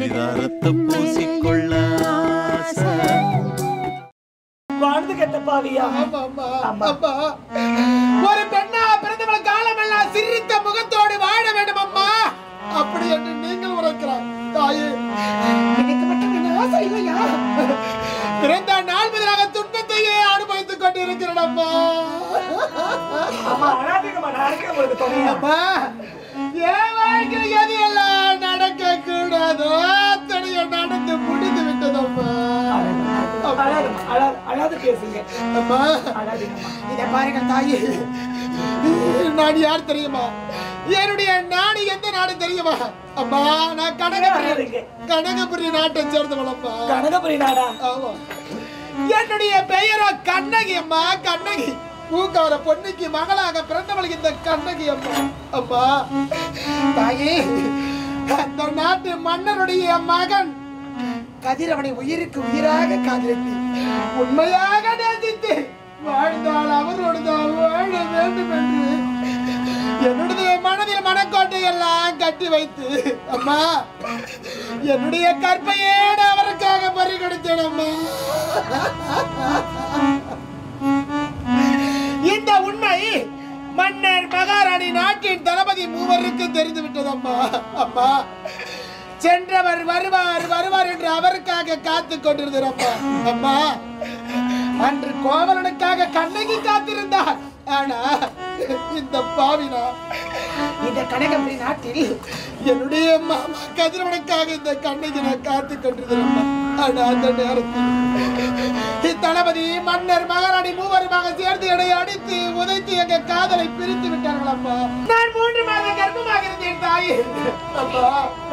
பரிதாரத்தை பூசிக்கொள்ள ஆசை. வாழ்ந்து கெட்ட பாவியா ஆமா, ஆமா, ஆமா. ஒரு பெண்ணா பிறந்தவள் காலமெல்லாம் சிரித்த முகத்தோடு வாழ வேண்டும் அம்மா அப்படி என்று நீங்கள் உரைக்கிறார் தாயே எனக்கு மட்டும் என்ன ஆசை இல்லையா பிறந்த நாள் முதலாக துன்பத்தையே அனுபவித்துக் கொண்டிருக்கிறேன் அம்மா அம்மா அழாதீங்கம்மா நான் இருக்கேன் உங்களுக்கு துணையா அம்மா என் வாழ்க்கையில் எது எல்லாம் நடக்க கூடாதோ அத்தனையும் நடந்து முடிந்து விட்டதம்மா அழாதம்மா அழாது அழாது பேசுங்க அம்மா அழாதீங்கம்மா இதை பாருங்க தாயே நான் யார் தெரியுமா என்னுடைய நாடு எந்த நாடு தெரியுமா அம்மா நான் கனகபுரி அழாதீங்க. கனகபுரி நாட்டை சேர்ந்தவள் அம்மா கனகபுரி நாடா ஆமா என்னுடைய பெயரோ கண்ணகி அம்மா கண்ணகி பூக்கார பொன்னிக்கு மகளாக பிறந்தவள் இந்த கண்ணகி அம்மா அம்மா தாயே அந்த நாட்டு மன்னருடைய மகன் கதிரவனை உயிருக்கு உயிராக காதலித்து உண்மையாக நேசித்து வாழ்ந்தால் அவரோடு தான் வாழ வேண்டும் என்று என்னுடைய மனதில் மனக்கோட்டை எல்லாம் கட்டி வைத்து அம்மா என்னுடைய கற்பையே நான் அவருக்காக பறிகொடுத்தேன் அம்மா இந்த உண்மை மன்னர் மகாராணி நாட்டின் தளபதி மூவருக்கு தெரிந்து விட்டது அம்மா அம்மா சென்றவர் வருவார் வருவார் என்று அவருக்காக காத்து கொண்டிருந்தார் அம்மா அம்மா அன்று கோவலனுக்காக கண்ணகி காத்திருந்தார் ஆனா இந்த பாவினா இந்த கனகபுரி நாட்டில் என்னுடைய மாமா கதிரவனுக்காக இந்த கண்ணகி நான் காத்து கொண்டிருந்தேன் அம்மா ஆனா அந்த நேரத்தில் இத்தளபதி மன்னர் மகாராணி மூவருமாக சேர்ந்து என்னை அடித்து உதைத்து எங்க காதலை பிரித்து விட்டார்கள் அம்மா நான் மூன்று மாத கர்ப்பமாக இருந்தேன் தாயே அம்மா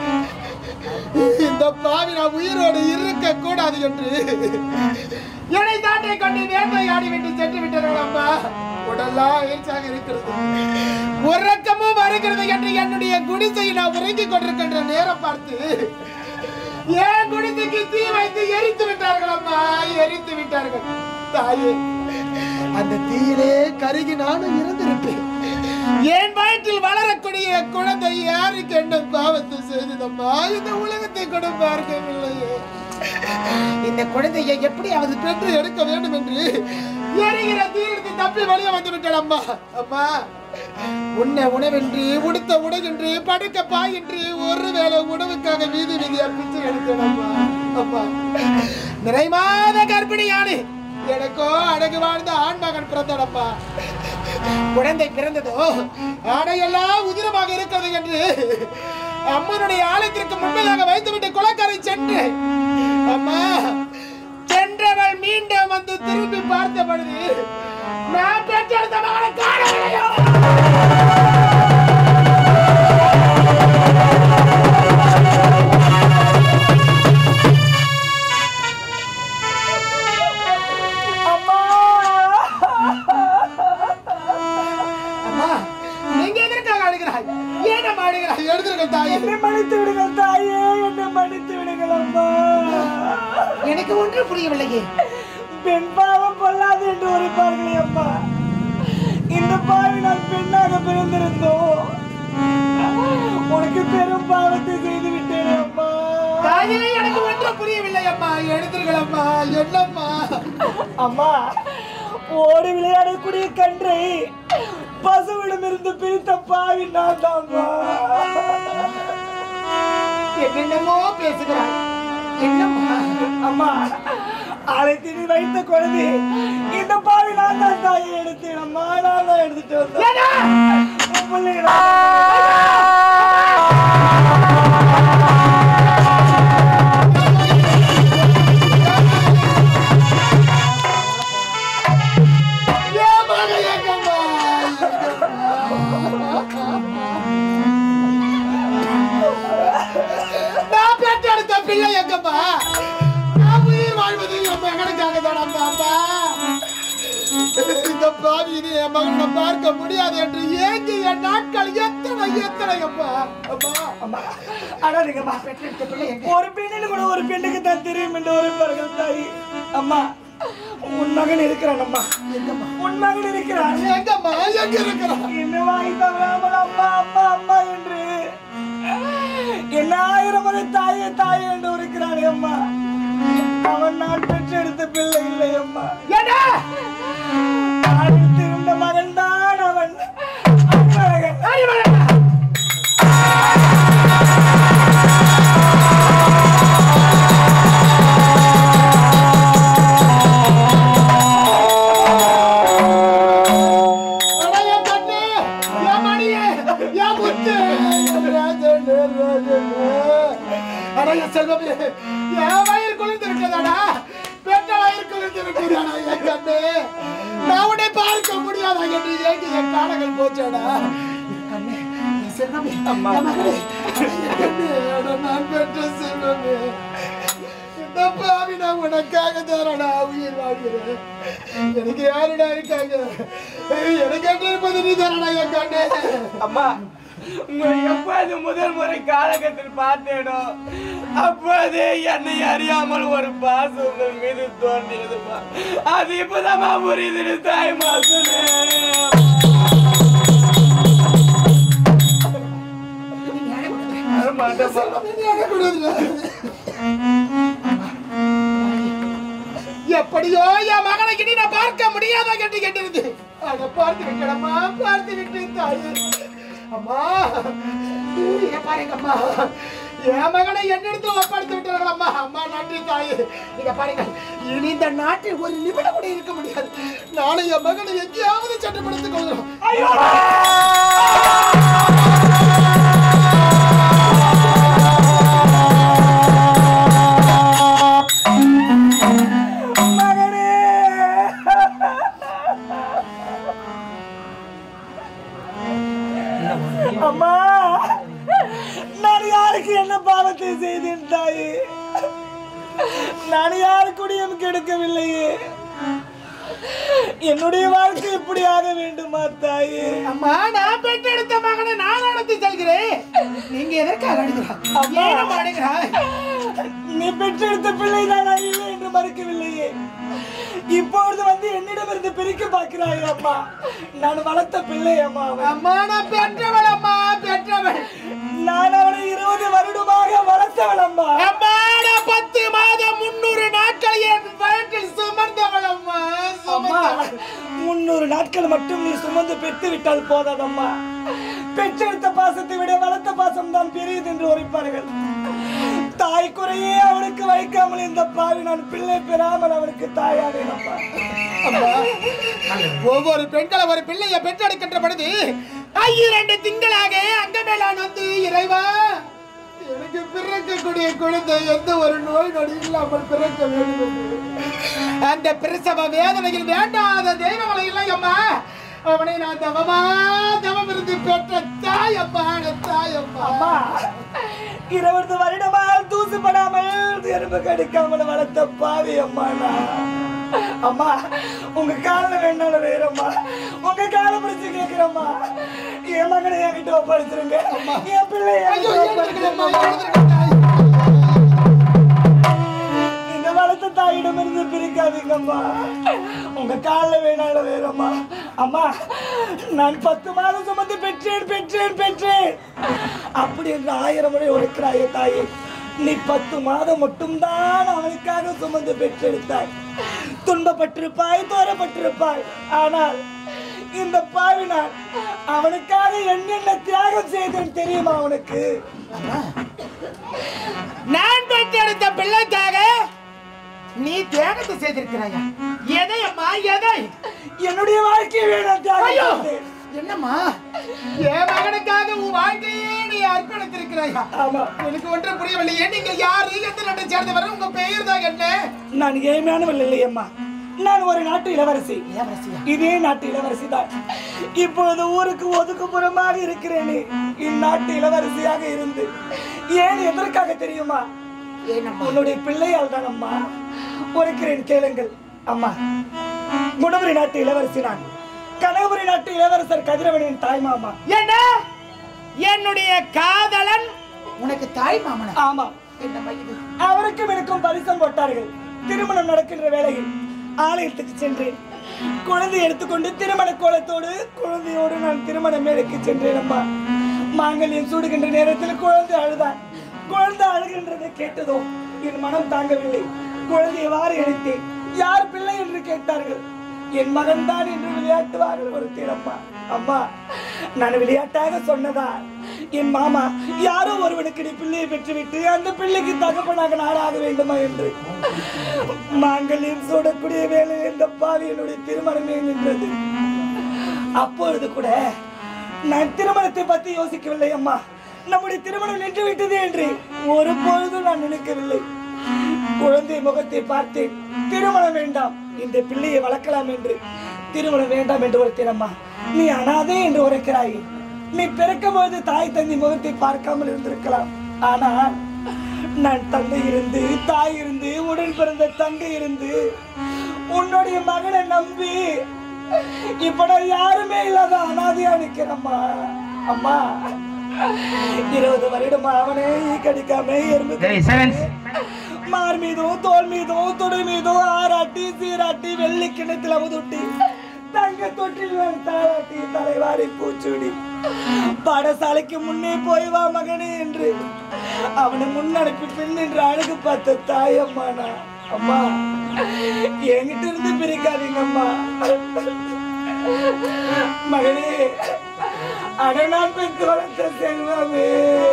இந்த பாவி நான் உயிரோடு இருக்க கூடாது என்று என்னை தாட்டை கொண்டு வேட்டையாடி விட்டு சென்று விட்டார்கள் அம்மா உடல்லாம் எரிச்சாக இருக்கிறது உறக்கமும் வருகிறது என்று என்னுடைய குடிசையை நான் உறங்கிக் கொண்டிருக்கின்ற நேரம் பார்த்து ஏன் குடிசைக்கு தீ வைத்து எரித்து விட்டார்கள் அம்மா எரித்து விட்டார்கள் தாயே அந்த தீயிலே கருகி நானும் இருந்திருப்பேன் என் வயிற்றில் வளரக்கூடிய குழந்தை யாருக்கு என்ன பாவத்தை செய்ததம்மா இந்த உலகத்தை கூட பார்க்கவில்லையே இந்த குழந்தையை எப்படியாவது பெற்று எடுக்க வேண்டும் என்று எரிகிற தீயிலிருந்து தப்பி வெளியே வந்து விட்டாள் அம்மா அம்மா உண்ண உணவென்று உடுத்த உடையின்றி படுக்க பாயின்றி ஒருவேளை உணவுக்காக வீதி வீதியா பிச்சை எடுத்தேன் அம்மா அம்மா நிறைமாத கர்ப்பிணியானே எனக்கோ அழகு வாழ்ந்த ஆண்மகன் பிறந்தடப்பா குழந்தை பிறந்ததோ ஆடையெல்லாம் உதிரமாக இருக்கிறது என்று அம்மனுடைய ஆலயத்திற்கு முன்பதாக வைத்துவிட்டு குளக்கரை சென்று அம்மா சென்றவள் மீண்டும் வந்து திரும்பி பார்த்த பொழுது நான் பெற்றெடுத்த மகனை காணவில்லையோ அம்மா அம்மா நீங்க எதற்காக அழுகிறாய் ஏன் அம்மா அழுகிறாய் எழுதுங்கள் தாயே என்னை மன்னித்து விடுங்கள் தாயே என்னை மன்னித்து விடுங்கள் அம்மா எனக்கு ஒன்றும் புரியவில்லையே பெண் பாவம் பொல்லாது என்று உரைப்பார்களே அம்மா இந்த பாவி நான் பெண்ணாக பிறந்திருந்தோம் உனக்கு பெரும் பாவத்தை செய்து விட்டேன் அம்மா தாயே எனக்கு ஒன்றும் புரியவில்லை அம்மா எழுதுங்கள் அம்மா என்னம்மா அம்மா ஓடி விளையாடக்கூடிய கன்றை பசுவிடமிருந்து பிரித்த பாவி நான் தான்மா என்னென்னமோ பேசுகிறாய் என்னம்மா அம்மா அழைத்து வைத்த குழந்தை இந்த பாவி நான் தான் தாயை எடுத்தேன் அம்மா நான் தான் எடுத்துட்டு வந்தேன் உன் பிள்ளைகளா? என் மகன் எங்கம்மா? நான் பெற்றெடுத்த பிள்ளை எங்கம்மா நான் உயிர் வாழ்வது என் மகனுக்காக தானம்மா அம்மா இந்த பாவியினை என் மகனை பார்க்க முடியாது என்று ஏங்கிய நாட்கள் எத்தனை எத்தனை அம்மா அம்மா அம்மா அழாதீங்கம்மா பெற்றெடுத்த பிள்ளை எங்க ஒரு பெண்ணில் கூட ஒரு பெண்ணுக்கு தான் தெரியும் என்று உரைப்பார்கள் தாய் அம்மா உன் மகன் இருக்கிறான் அம்மா உன் மகன் இருக்கிறான் எங்கம்மா எங்க இருக்கிறான் என்ன வாங்கி தவறாமல் அம்மா அம்மா அம்மா என்று என்ன ஆயிரம் முறை தாயே தாயே என்று இருக்கிறானே அம்மா அவன் நான் பெற்றெடுத்த பிள்ளை இல்லை அம்மா ஏண்டா அடுத்திருந்த மகன் தான் அவன் அன்பழகன். அட என் கண்ணு, என் மணியே, என் முத்து, என் ராஜனே, ராஜனே. அட என் செல்வமே, என் வயிறு குளிர்ந்து விட்டதாடா பெற்ற வயிறு குளிர்ந்து விட்டதாடா என் கண்ணு நான் உன்னை பார்க்க முடியாதா என்று ஏங்கி என் காலங்கள் போச்சாடா என் கண்ணு, என் செல்வமே, என் மகளே, அட என் கண்ணு, அட நான் பெற்ற செல்வமே இந்த பாவி நான் உனக்காக தானடா உயிர் வாழ்கிறேன் எனக்கு யாருடா இருக்காங்க எனக்கு என்ன இருப்பது நீ தானடா என் கண்ணு அம்மா உங்களை எப்போது முதல் முறை காலகத்தில் பார்த்தேனோ அப்போதே என்னை அறியாமல் ஒரு பாசம் உங்கள் மீது தோன்றியதுமா அது இப்பதாம்மா புரியுது தாய் மாசனே எப்படியோ என் மகனை கிட்ட நான் பார்க்க முடியாத கேட்டு கேட்டிருந்து அட பார்த்து விட்டடம்மா பார்த்து விட்டு தாயே அம்மா இங்க பாருங்க அம்மா என் மகனை என்னிடத்து ஒப்படைத்து விட்டார்கள் அம்மா அம்மா நன்றி தாயே நீங்க பாருங்க இனி இந்த நாட்டில் ஒரு நிமிடம் கூட இருக்க முடியாது நாளை என் மகனை எங்கேயாவது சட்டப்படுத்திக் கொள்கிறோம் மகனே அம்மா நான் யாருக்கு என்ன பாவத்தை செய்தேன் தாயே நான் யாருக்குடையும் கெடுக்கவில்லையே என்னுடைய வாழ்க்கை இப்படி ஆக வேண்டுமா தாயே அம்மா நான் பெற்றெடுத்த மகனை நான் நடத்தி செல்கிறேன் நீங்க எதற்காக அழுகிறாய் அம்மா. ஏனம்மா அழுகிறாய் நீ பெற்றெடுத்த பிள்ளை தான் இல்லை என்று மறுக்கவில்லையே இப்பொழுது வந்து என்னிடமிருந்து பிரிக்க பார்க்கிறாய் அம்மா நான் வளர்த்த பிள்ளை அம்மா அவன். அம்மா நான் பெற்றவள் அம்மா பெற்றவள் நான் அவனை இருபது வருடமாக வளர்த்தவள் அம்மா அம்மா நான் பத்து மாதம் முன்னூறு நாட்கள் என் வயிற்றில் சுமந்தவள் அம்மா அம்மா சுமந்தவள் முன்னூறு நாட்கள் மட்டும் நீ சுமந்து பெற்று விட்டால் போதாதம்மா பெற்றெடுத்த பாசத்தை விட வளர்த்த பாசம் தான் பெரியது என்று உரைப்பார்கள் தாய் குறையே அவனுக்கு வைக்காமல் இந்த பாவி நான் பிள்ளை பெறாமல் அவனுக்கு தாயானேன் அம்மா அம்மா ஒவ்வொரு பெண்களும் ஒரு பிள்ளையை பெற்றெடுக்கின்ற பொழுது இரண்டு திங்களாக அங்க மேலான் வந்து இறைவா எனக்கு பிறக்கக்கூடிய குழந்தை எந்த ஒரு நோய் நொடி இல்லாமல் பிறக்க வேண்டும் என்று. அந்த பிரசவ வேதனையில் வேண்டாத தெய்வங்களை இல்லை அம்மா அவனை நான் தவமா தவம் இருந்து பெற்ற தாயம்மா தாயம்மா அம்மா இருபது வருடமாக தூசுப்படாமல் எறும்பு கடிக்காமல் வளர்த்த பாவி அம்மா நான். அம்மா உங்க காலில் வேணாலும் வேறம்மா உங்க காலை பிடிச்சு கேட்கிறம்மா என் மகனை என்கிட்ட ஒப்படைச்சிருங்க என் பிள்ளை ஐயோ என்கிட்ட எழுந்திருக்கணும்மா, ஒப்படைச்சிருங்க. எழுந்திருக்கணும் தாய். இந்த வளர்த்த தாயிடமிருந்து பிரிக்காதீங்கம்மா உங்க காலில் வேணாலும் வேறம்மா அம்மா நான் பத்து மாதம் சுமந்து பெற்றேன் பெற்றேன் பெற்றேன் அப்படி என்று ஆயிரம் முறை உழைக்கிறாயே தாயே நீ பத்து மாதம் மட்டும்தான் அவனுக்காக சுமந்து பெற்றெடுத்தாய் துன்பப்பட்டிருப்பாய் தோரப்பட்டிருப்பாய் ஆனால் இந்த பாவி நான் அவனுக்காக என்னென்ன தியாகம் செய்தேன் தெரியுமா அவனுக்கு நான் பெற்றெடுத்த பிள்ளைக்காக நீ தியாகத்தை செய்திருக்கிறாயா எதை அம்மா எதை என்னுடைய வாழ்க்கையை வேணும் தியாகம் ஐயோ செய்தேன். என்னம்மா என் மகனுக்காக உன் வாழ்க்கையே நீ அர்ப்பணித்திருக்கிறாயா ஆமா எனக்கு ஒன்றும் புரியவில்லையே நீங்கள் யாரு எந்த நாட்டை சேர்ந்தவர் உங்க பெயர் தான் என்ன நான் ஏழ்மையானவள் இல்லை அம்மா நான் ஒரு நாட்டு இளவரசி இளவரசியா இதே நாட்டு இளவரசி தான் இப்பொழுது ஊருக்கு ஒதுக்குப்புறமாக இருக்கிறேனே இந்நாட்டு இளவரசியாக இருந்து ஏன் எதற்காக தெரியுமா ஏனம்மா உன்னுடைய பிள்ளையால் தான் அம்மா உரைக்கிறேன் கேளுங்கள் அம்மா குணபுரி நாட்டு இளவரசி நான் கனகபுரி நாட்டு இளவரசர் கதிரவனின் தாய்மாமா என்ன என்னுடைய காதலன் உனக்கு தாய் மாமனா ஆமா என்னம்மா இது அவருக்கும் எனக்கும் பரிசம் போட்டார்கள் திருமணம் நடக்கின்ற வேளையில் ஆலயத்துக்கு சென்றேன் குழந்தை எடுத்துக்கொண்டு திருமண கோலத்தோடு குழந்தையோடு நான் திருமண மேடைக்கு சென்றேன் அம்மா மாங்கல்யம் சூடுகின்ற நேரத்தில் குழந்தை அழுதான் குழந்தை அழுகின்றதை கேட்டதும் என் மனம் தாங்கவில்லை குழந்தையை வாரி அடித்தேன் யார் பிள்ளை என்று கேட்டார்கள் என் மகன் தான் என்று விளையாட்டுவார்கள் ஒருத்தர் அம்மா அம்மா நான் விளையாட்டாக சொன்னதா என் மாமா யாரோ ஒருவனுக்கு நீ பிள்ளையை பெற்றுவிட்டு அந்த பிள்ளைக்கு தகப்பனாக நாடாக வேண்டுமா என்று மாங்கல்யம் சூடக்கூடிய வேலையில் இந்த பாவி என்னுடைய திருமணமே நின்றது அப்பொழுது கூட நான் திருமணத்தை பத்தி யோசிக்கவில்லை அம்மா நம்முடைய திருமணம் நின்று விட்டது என்று ஒரு பொழுதும் நான் நினைக்கவில்லை குழந்தை முகத்தை பார்த்தேன் திருமணம் வேண்டாம் இந்த பிள்ளையை வளர்க்கலாம் என்று திருமணம் வேண்டாம் என்று ஒருத்தேன் அம்மா நீ அனாதே என்று உரைக்கிறாய் நீ பிறக்கும் பொழுது தாய் தந்தை முகத்தை பார்க்காமல் இருந்திருக்கலாம் ஆனால் நான் தந்தை இருந்து தாய் இருந்து உடன் பிறந்த தங்கை இருந்து உன்னுடைய மகனை நம்பி இப்ப நான் யாருமே இல்லாத அனாதையா நிக்கிறேம்மா அம்மா இருபது வருடமா அவனே ஈ கடிக்காம எறும்பு மார் மீதும் தோல் மீதும் தொடை மீதும் ஆராட்டி சீராட்டி வெள்ளி கிணத்துல அமுதுட்டி தங்க தொட்டில் மேல் தாளாட்டி தலைவாரி பூச்சூடி பாடசாலைக்கு முன்னே போய் வா மகனே என்று அவனை முன்னனுப்பி பின் என்று அழகு பார்த்த தாயம்மா நான் அம்மா என்கிட்ட இருந்து பிரிக்காதீங்க அம்மா மகனே அடனான் பெற்று வளர்த்த செல்வமே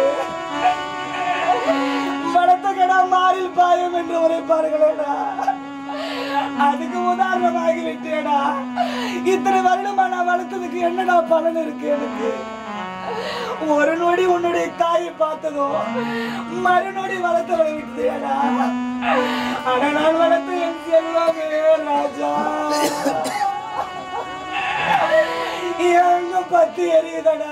வளர்த்த கடா மாறில் பாயம் என்று உரைப்பார்களேடா அதுக்கு உதாரணமாகி விட்டேடா இத்தனை வருடமா நான் வளர்த்ததுக்கு என்னடா பலன் இருக்கு எனக்கு ஒரு நொடி உன்னுடைய தாயை பார்த்ததும் மறுநொடி வளர்த்தவளை விட்டேடா ஆனா நான் வளர்த்த என் செல்வமே ராஜா எங்க பத்தி எரியுதடா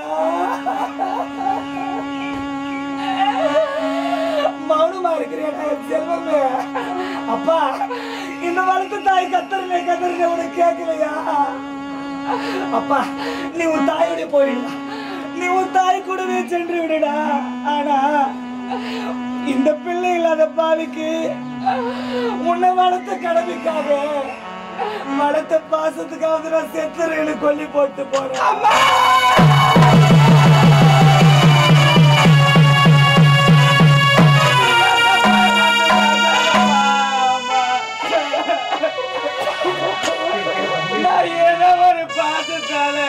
மௌனமா இருக்கிறேன் செல்வமே அப்பா இந்த வளர்த்த தாய் கத்தரனே கத்தரனே உனக்கு கேட்கலையா அப்பா நீ உன் தாயோட போயிடா நீ உன் தாய் கூடவே சென்று விடுடா ஆனா இந்த பிள்ளை இல்லாத பாவிக்கு உன்னை வளர்த்த கடமைக்காக வளர்த்த பாசத்துக்காவது நான் செத்துறேன்னு கொல்லி போட்டு போறேன் நான் ஏதோ ஒரு பாசத்தால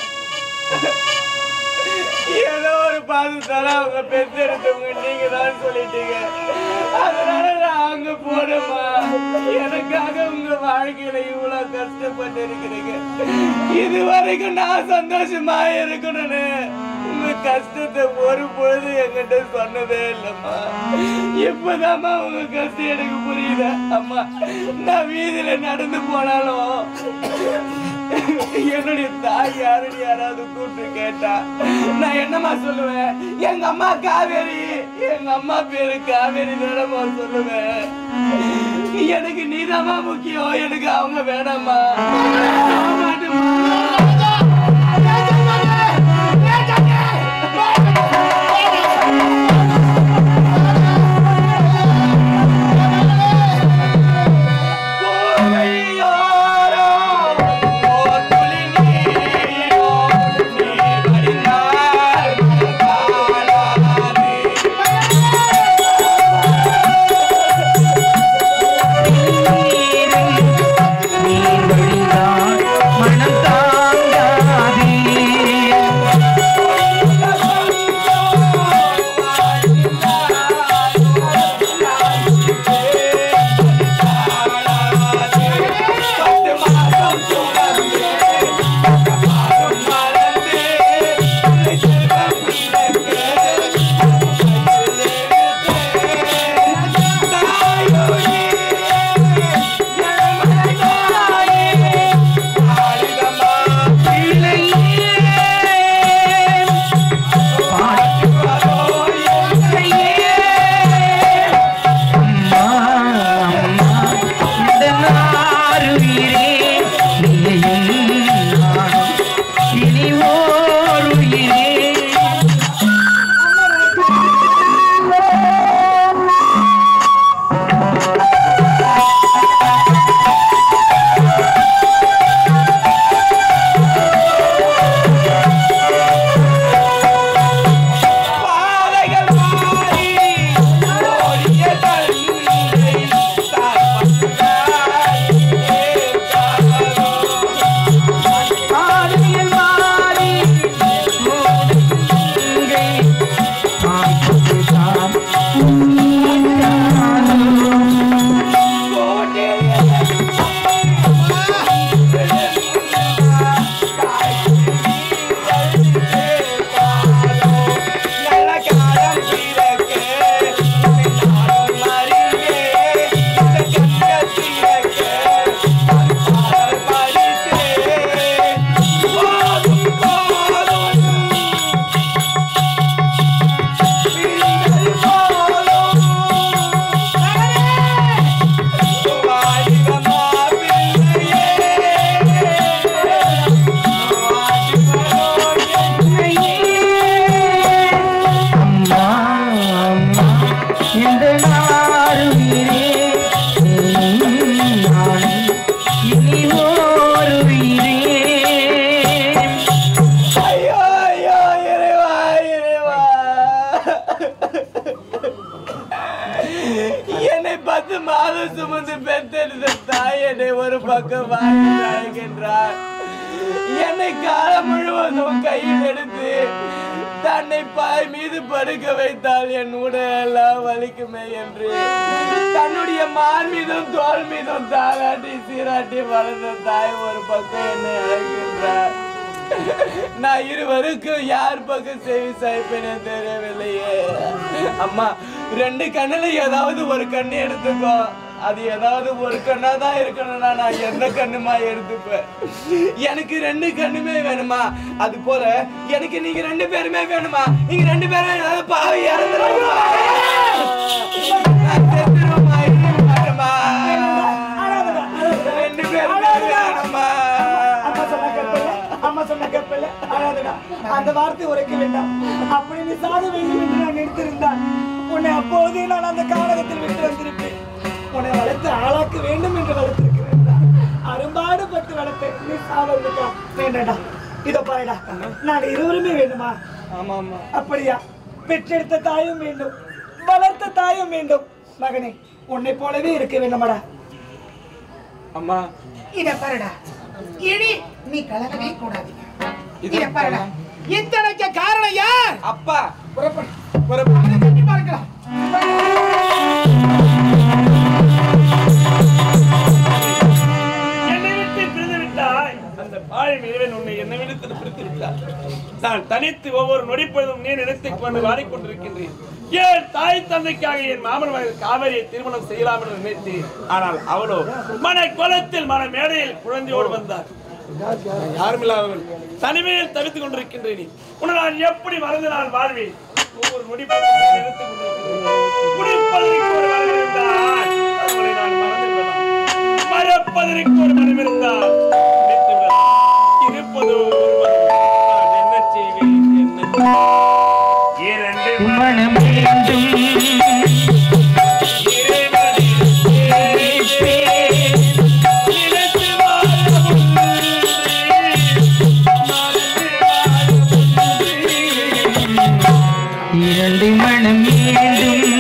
ஏதோ ஒரு பாசத்தால அவங்க பெத்தெடுத்தவங்க நீங்க தான் சொல்லிட்டீங்க அதனால நான் அங்க போனேம்மா எனக்காக உங்க வாழ்க்கையில இவ்வளவு கஷ்டப்பட்டு இருக்கிறீங்க இது வரைக்கும் நான் சந்தோஷமா இருக்கணும்னு உங்க கஷ்டத்தை ஒரு பொழுது என்கிட்ட சொன்னதே இல்லம்மா இப்பதாம்மா உங்க கஷ்டம் எனக்கு புரியுது அம்மா நான் வீதியில நடந்து போனாலும் என்னுடைய தாய் யாருன்னு யாராவது கூப்பிட்டு கேட்டா நான் என்னம்மா சொல்லுவேன் எங்க அம்மா காவேரி எங்க அம்மா பேரு காவேரி தானம்மா சொல்லுவேன் எனக்கு நீதாம்மா முக்கியம் எனக்கு அவங்க வேணாம்மா போக மாட்டேம்மா. கோவையோரோ, ஓர் துளி நீரோ, நீ வடிந்தால் காணாதே. நீர் வழிந்தால் மனம் அம்மா அம்மா இந்த நாருயிரே நானும் இனி ஒரு உயிரே ஐயோ ஐயோ இறைவா இறைவா என்னை பத்து மாதம் சுமந்து பெற்றெடுத்த தாய் என்னை ஒரு பக்கம் வாழ்கின்றார் என்னை காலம் முழுவதும் கையில் எடுத்து தன்னை பாய் மீது படுக்க வைத்தால் என் உடலெல்லாம் வலிக்குமே என்று தன்னுடைய மார் மீதும் தோல் மீதும் தாளாட்டி சீராட்டி வளர்ந்த தாய் ஒரு பக்கம் என்னை அழைக்கின்றார் நான் இருவருக்கும் யார் பக்கம் செவி சாய்ப்பேனே தெரியவில்லையே அம்மா ரெண்டு கண்ணுல ஏதாவது ஒரு கண்ணு எடுத்துக்கோ அது ஏதாவது ஒரு கண்ணா தான் இருக்கணும்னா நான் எந்த கண்ணுமா எடுத்துப்பேன் எனக்கு ரெண்டு கண்ணுமே வேணுமா அது போல எனக்கு நீங்க ரெண்டு பேருமே வேணுமா நீங்க ரெண்டு பேரும் ஏதாவது பாவி இறந்துருமா நான் செத்துருவேன்மா, இருக்க மாட்டேம்மா. ரெண்டு பேருமே வேணுமா அம்மா சொன்ன கப்பல அம்மா சொன்ன கப்பல அழாதடா அந்த வார்த்தை உரைக்க வேண்டாம் அப்படி நீ சாக வேண்டும் என்று நான் நினைத்திருந்தால் உன்னை அப்போதே நான் அந்த காலகத்தில் விட்டு வந்திருப்பேன் உன்னை வளர்த்து ஆளாக்க வேண்டும் என்று வளர்த்திருக்கிறேன் அரும்பாடுபட்டு வளர்த்தேன் நீ சாவதுக்கா வேண்டாடா இதோ பாருடா நான் இருவருமே வேண்டுமா ஆமா ஆமா அப்படியா பெற்றெடுத்த தாயும் வேண்டும் வளர்த்த தாயும் வேண்டும் மகனே உன்னை போலவே இருக்க வேண்டுமாடா அம்மா இத பாருடா இனி நீ கலங்கவே கூடாது இத பாருடா இத்தனைக்கு காரணம் யார் அப்பா புறப்படு புறப்படு கட்டி பார்க்கலாம் என்னை விட்டு பிரிந்து விட்டாய் அந்த பாழும் இறைவன் உன்னை என்னை விடுத்து பிரித்து விட்டார் நான் தனித்து ஒவ்வொரு நொடிப்பொழுதும் நீ நினைத்துக் கொண்டு வாடிக்கொண்டிருக்கின்றேன் ஏன் தாய் தந்தைக்காக என் மாமன் மகள் காவிரியை திருமணம் செய்யலாம் என்று நினைத்தேன் ஆனால் அவளோ மன கோலத்தில் மன மேடையில் குழந்தையோடு வந்தார் நான் யாரும் இல்லாதவள் தனிமையில் தவித்துக் கொண்டிருக்கின்றேன் உன்னை நான் எப்படி மறந்து நான் வாழ்வேன் ஒவ்வொரு நொடிப்பொழுதும் நான் நினைத்துக் கொண்டிருக்கின்றேன் குடிப்பதற்கு ஒரு மனம் இருந்தால் அவளை நான் மறந்து விடலாம் மறப்பதற்கு ஒரு மனம் இருந்தால் நினைத்து விடலாம். இருப்பதோ ஒரு மனம். நான் என்ன செய்வேன் என்ன இரண்டு மனம் வேண்டும் இறைவனில் சேர்ப்பேன். நினைத்து வாழ ஒன்றே. மறந்து வாழ ஒன்றே. இரண்டு மனம் வேண்டும்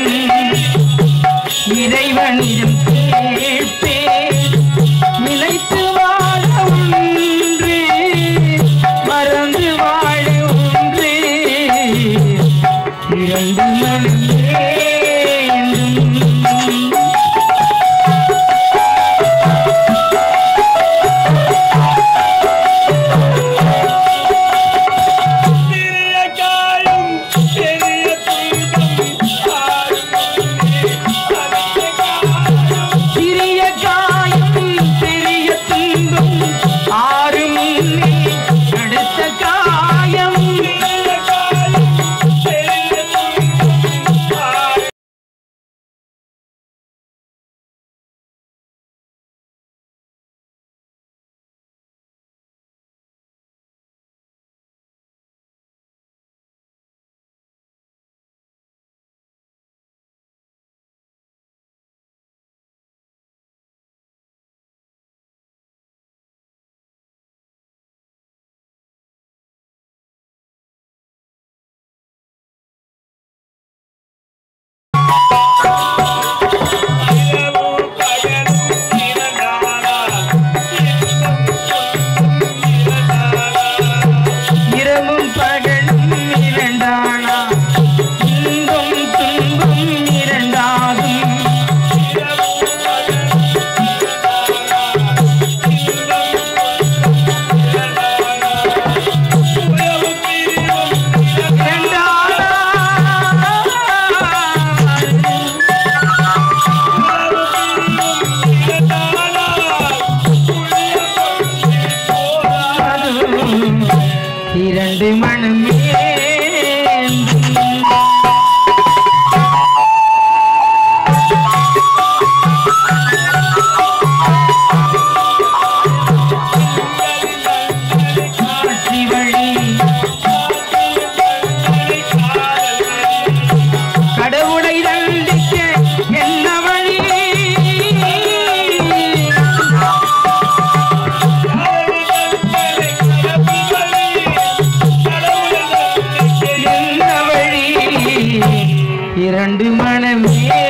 மனம்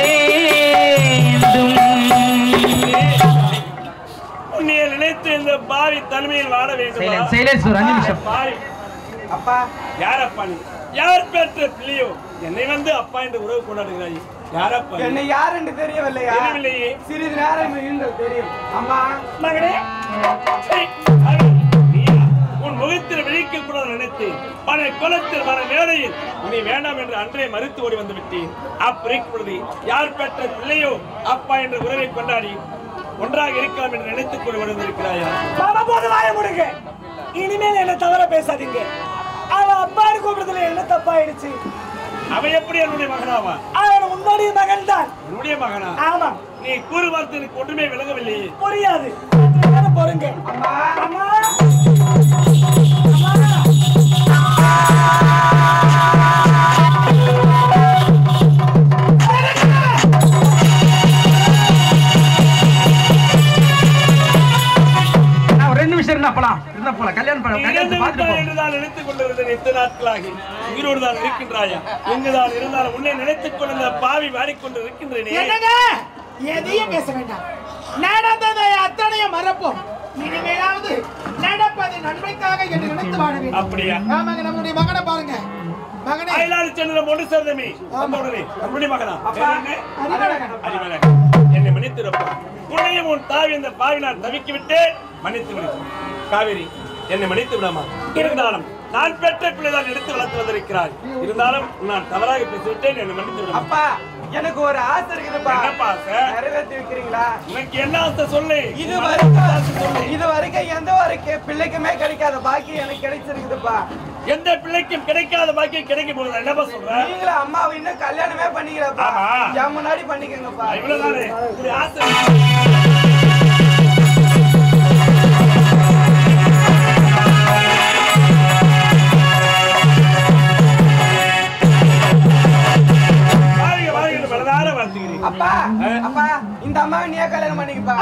உன்னைய நினைத்து இந்த பாவி தனிமையில் வாட வேண்டும் சைலன்ஸ் சைலன்ஸ் ஒரு அஞ்சு நிமிஷம் பாவி அப்பா யார் அப்பா நீ யார் பெற்ற பிள்ளையோ என்னை வந்து அப்பா என்று உறவு கொண்டாடுகிறாய் யாரப்பா நீ? என்னை யார் என்று தெரியவில்லையா தெரியவில்லையே சிறிது நேரம் நீங்கள் தெரியும் அம்மா மகனே சை, பாவி, நீயா? உன் முகத்தில் விழிக்க கூடாது நினைத்தேன் பல குலத்தில் வர வேளையில் உன்னை வேண்டாம் என்று அன்றே மறுத்து ஓடி வந்து விட்டேன் அப்பிரிக்கும் பொழுது யார் பெற்ற பிள்ளையோ அப்பா என்ற உறவை கொண்டாடி ஒன்றாக இருக்கலாம் என்று நினைத்துக் கொண்டு வந்திருக்கிறாயா பாபா போது வாய முடுங்க இனிமேல் என்ன தவற பேசாதீங்க அவன் அப்பான்னு கூப்பிடுறதுல என்ன தப்பாயிடுச்சு அவன் எப்படி என்னுடைய மகனாவா அவன் உன்னுடைய மகன் தான் என்னுடைய மகனா ஆமா நீ கூறு வார்த்தை எனக்கு ஒன்றுமே விளங்கவில்லையே புரியாது கொஞ்ச நேரம் பொறுங்க அம்மா நான் ஒரு ரெண்டு நிமிஷம் இருந்தா போலாம் இருந்தா போலாம் கல்யாணம் பண்ண இறந்து கல்யாணத்தை பார்த்துட்டு விட்டாய் போலாம் என்று தான் நினைத்துக் கொண்டிருந்தேன் எத்தனை நாட்களாகி உயிரோடு தான் இருக்கின்றாயா எங்குதான் இருந்தாலும் உன்னை நினைத்துக் கொண்டிருந்த பாவி வாடிக்கொண்டு இருக்கின்றேனே என்னங்க எதையும் பேச வேண்டாம் நடந்ததை அத்தனையும் மறப்போம் இனிமேலாவது நடப்பது நன்மைக்காக என்று நினைத்து வாழ வேண்டும் அப்படியா ஆமாங்க நம்மளுடைய மகனை பாருங்க மகனே அயலாறு சென்ற ஒன்று சேர்ந்தமே உடனே நம்முடைய மகனா பேர் என்ன? அறிவழகன். அறிவழகன். என்னை மன்னித்திருப்பா உன்னையும் உன் தாவி இந்த பாவி நான் தவிக்கி விட்டேன் மன்னித்து விடு காவேரி என்னை மன்னித்து விடாமா இருந்தாலும் நான் பெற்ற பிள்ளைதான் எடுத்து வளர்த்து வந்திருக்கிறாய் இருந்தாலும் நான் தவறாக பேசிவிட்டேன் என்னை மன்னித்து விடாமா அப்பா எனக்கு ஒரு ஆசை இருக்குதுப்பா என்னப்பா ஆசை? நிறைவேற்றி வைக்கிறீங்களா உனக்கு என்ன ஆசை சொல்லு இது உனக்கு என்ன ஆசை சொல்லு. வரைக்கும் இது வரைக்கும் எந்த வரைக்கும் பிள்ளைக்குமே கிடைக்காத பாக்கி எனக்கு கிடைச்சிருக்குதுப்பா எந்த பிள்ளைக்கும் கிடைக்காத பாக்கியம் கிடைக்க போகுது என்னப்பா சொல்ற நீங்களும் அம்மாவை இன்னும் கல்யாணமே பண்ணிக்கலப்பா ஆமா. என் முன்னாடி பண்ணிக்கங்கப்பா இவ்வளவுதானே இப்படி ஆசை வாருங்க, வாருங்க என்று மனதார வாழ்த்துகிறேன். அப்பா அப்பா இந்த அம்மாவை நீயே கல்யாணம் பண்ணிக்கப்பா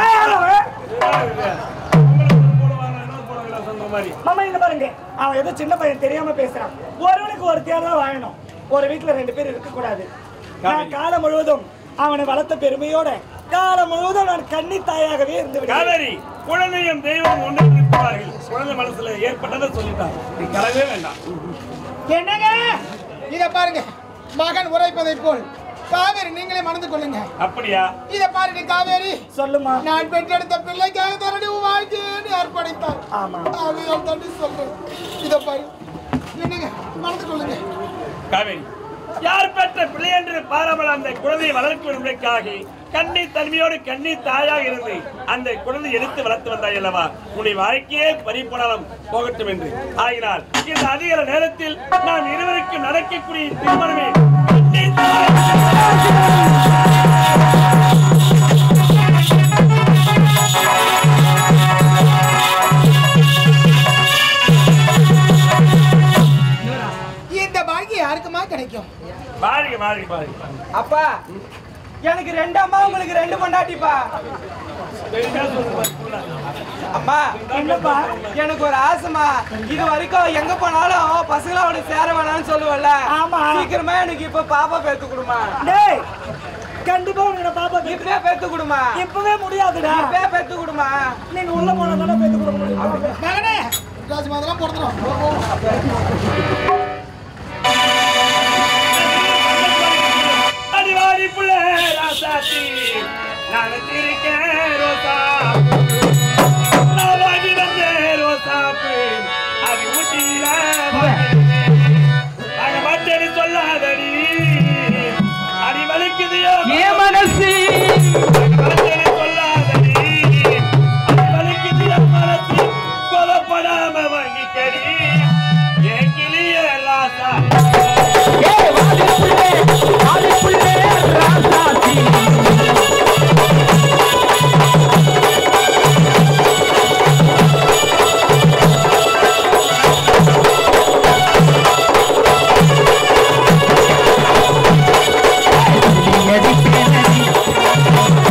உங்களுக்கு போடுவாங்க, இன்னொரு போடுவாங்களா, சொன்ன மாதிரி. மாமா இங்க பாருங்க அவன் ஏதோ சின்ன பையன் தெரியாம பேசுறான் ஒருவனுக்கு ஒரு தான் வாழணும் ஒரு வீட்டுல ரெண்டு பேர் இருக்க கூடாது நான் காலம் முழுவதும் அவனை வளர்த்த பெருமையோட காலம் முழுவதும் நான் கன்னி தாயாகவே இருந்து விடுவேன் காவேரி குழந்தையும் தெய்வம் ஒன்று இருப்பார்கள் குழந்தை மனசுல ஏற்பட்டதை சொல்லிட்டான் நீ கலவே வேண்டாம் என்னங்க இத பாருங்க மகன் உரைப்பதை போல் காவேரி நீங்களே மணந்து கொள்ளுங்க அப்படியா இத பாருங்க காவேரி சொல்லுமா நான் பெற்றெடுத்த பிள்ளைக்காக தன்னுடைய வாழ்க்கையை அர்ப்பணித்தார் ஆமா ஆகையால் தண்ணி சொல்றேன் இத பாரு என்னங்க மணந்து கொள்ளுங்க காவேரி யார் பெற்ற பிள்ளை என்று பாராமல் அந்த குழந்தையை வளர்க்கும் என்பதற்காக கண்ணி தன்மையோடு கண்ணி தாயாக இருந்து அந்த குழந்தை எடுத்து வளர்த்து வந்தாய் அல்லவா உன்னை வாழ்க்கையே பறிப்போனாலும் போகட்டும் என்று ஆகினால் இந்த அதிகார நேரத்தில் நாம் இருவருக்கும் நடக்கக்கூடிய திருமணமே கன்னி தாய் இந்த பாக்கியம் யாருக்குமா கிடைக்கும் வாழ்க வாழ்க வாழ்க அப்பா எனக்கு ரெண்டு அம்மா உங்களுக்கு ரெண்டு பொண்டாட்டிப்பா பெருமையா சொல்லுங்க பாருங்க. அம்மா என்னப்பா எனக்கு ஒரு ஆசைமா இது வரைக்கும் எங்க போனாலும் பசங்களோட சேர வேணாம்னு சொல்லுவல்ல ஆமா. சீக்கிரமா எனக்கு இப்ப பாப்பா பேத்து கொடுமா டேய் கண்டிப்பா உங்களை பாப்பா பேத்து- இப்பவே பேத்து கொடுமா இப்பவே முடியாதுடா இப்பவே பேத்து கொடுமா நீங்க உள்ள போனா தானே பேத்து கொடுக்க முடியும் மகனே ராஜமாதெல்லாம் பொறுத்துறோம் அடிவாடி புள்ள ராசாத்தி நான் இருக்கேன் ரோசா நான் வாங்கி வந்தேன் ரோசாப்பு அது ஊட்டியில அங்க மாட்டேன்னு சொல்லாதடி அடி வலிக்குதியோ என் மனசு மாட்டேன்னு சொல்லாதடி அடி வலிக்குதியோ மனசு கொலப்படாம வாங்கிக்கடி என் கிளிய ராசா ஏ வாடிப்புள்ளே வாடிப்புள்ளே ராசாத்தி அடிக்கடி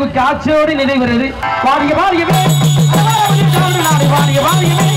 உங்களுக்கு ஆட்சியோடு நிறைவேறது வாடிய வாடியவே நாடு வாடிய வாடியவே